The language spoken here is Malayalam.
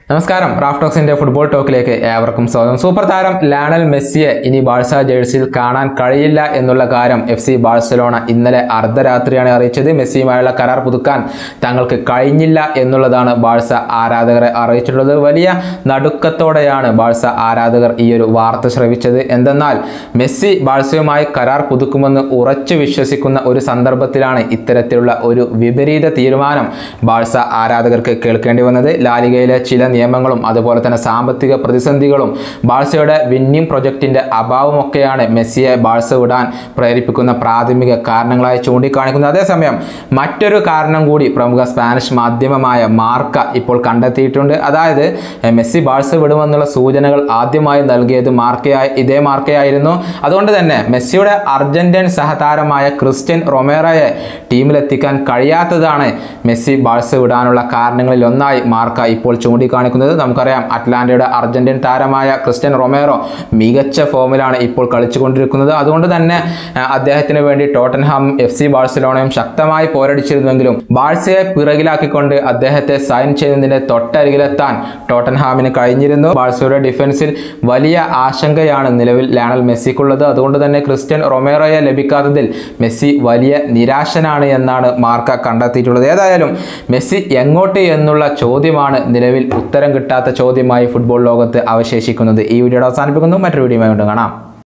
നമസ്കാരം റാഫ്റ്റോക്സിന്റെ ഫുട്ബോൾ ടോക്കിലേക്ക് ഏവർക്കും സ്വാഗതം സൂപ്പർ താരം ലാണൽ മെസ്സിയെ ഇനി ബാഴ്സ ജേഴ്സിയിൽ കാണാൻ കഴിയില്ല എന്നുള്ള കാര്യം എഫ് സി ബാഴ്സലോണ ഇന്നലെ അർദ്ധരാത്രിയാണ് അറിയിച്ചത് മെസ്സിയുമായുള്ള കരാർ പുതുക്കാൻ തങ്ങൾക്ക് കഴിഞ്ഞില്ല എന്നുള്ളതാണ് ബാഴ്സ ആരാധകരെ അറിയിച്ചിട്ടുള്ളത് വലിയ നടുക്കത്തോടെയാണ് ബാഴ്സ ആരാധകർ ഈ ഒരു വാർത്ത ശ്രവിച്ചത് എന്തെന്നാൽ മെസ്സി ബാഴ്സയുമായി കരാർ പുതുക്കുമെന്ന് ഉറച്ചു വിശ്വസിക്കുന്ന ഒരു സന്ദർഭത്തിലാണ് ഇത്തരത്തിലുള്ള ഒരു വിപരീത തീരുമാനം ബാഴ്സ ആരാധകർക്ക് കേൾക്കേണ്ടി വന്നത് ലാലിഗയിലെ ചില നിയമങ്ങളും അതുപോലെ തന്നെ സാമ്പത്തിക പ്രതിസന്ധികളും ബാഴ്സയുടെ വിന്നിംഗ് പ്രൊജക്ടിന്റെ അഭാവമൊക്കെയാണ് മെസ്സിയെ ബാഴ്സ വിടാൻ പ്രേരിപ്പിക്കുന്ന പ്രാഥമിക കാരണങ്ങളായി ചൂണ്ടിക്കാണിക്കുന്നത് അതേസമയം മറ്റൊരു കാരണം കൂടി പ്രമുഖ സ്പാനിഷ് മാധ്യമമായ മാർക്ക ഇപ്പോൾ കണ്ടെത്തിയിട്ടുണ്ട് അതായത് എഹ്, മെസ്സി ബാഴ്സ വിടുമെന്നുള്ള സൂചനകൾ ആദ്യമായി നൽകിയത് മാർക്കയായി ഇതേ മാർക്കയായിരുന്നു അതുകൊണ്ട് തന്നെ മെസ്സിയുടെ അർജന്റീൻ സഹതാരമായ ക്രിസ്ത്യൻ റൊമേറയെ ടീമിലെത്തിക്കാൻ കഴിയാത്തതാണ് മെസ്സി ബാഴ്സ വിടാനുള്ള കാരണങ്ങളിൽ ഒന്നായി മാർക്ക ഇപ്പോൾ ചൂണ്ടിക്കാണിക്കുന്നത് നമുക്കറിയാം അറ്റ്ലാന്റയുടെ അർജന്റീൻ താരമായ ക്രിസ്ത്യൻ റൊമേറോ മികച്ച ഫോമിലാണ് ഇപ്പോൾ കളിച്ചുകൊണ്ടിരിക്കുന്നത് അതുകൊണ്ട് തന്നെ ആ, അദ്ദേഹത്തിന് വേണ്ടി ടോട്ടൻഹാം എഫ് സി ബാഴ്സലോണയും ശക്തമായി പോരടിച്ചിരുന്നുവെങ്കിലും ബാഴ്സയെ പിറകിലാക്കിക്കൊണ്ട് അദ്ദേഹത്തെ സൈൻ ചെയ്യുന്നതിന്റെ തൊട്ടരികിലെത്താൻ ടോട്ടൻഹാമിന് കഴിഞ്ഞിരുന്നു ബാഴ്സയുടെ ഡിഫൻസിൽ വലിയ ആശങ്കയാണ് നിലവിൽ ലാണൽ മെസ്സിക്കുള്ളത് അതുകൊണ്ട് തന്നെ ക്രിസ്ത്യൻ റൊമേറോയെ ലഭിക്കാത്തതിൽ മെസ്സി വലിയ നിരാശനാണ് എന്നാണ് മാർക്ക കണ്ടെത്തിയിട്ടുള്ളത് ഏതായാലും മെസ്സി എങ്ങോട്ട് എന്നുള്ള ചോദ്യമാണ് നിലവിൽ ഉത്തരം കിട്ടാത്ത ചോദ്യമായി ഫുട്ബോൾ ലോകത്ത് അവശേഷിക്കുന്നത് ഈ വീഡിയോ അവസാനിപ്പിക്കുന്നു മറ്റൊരു വീഡിയോയുമായി കൊണ്ട് കാണാം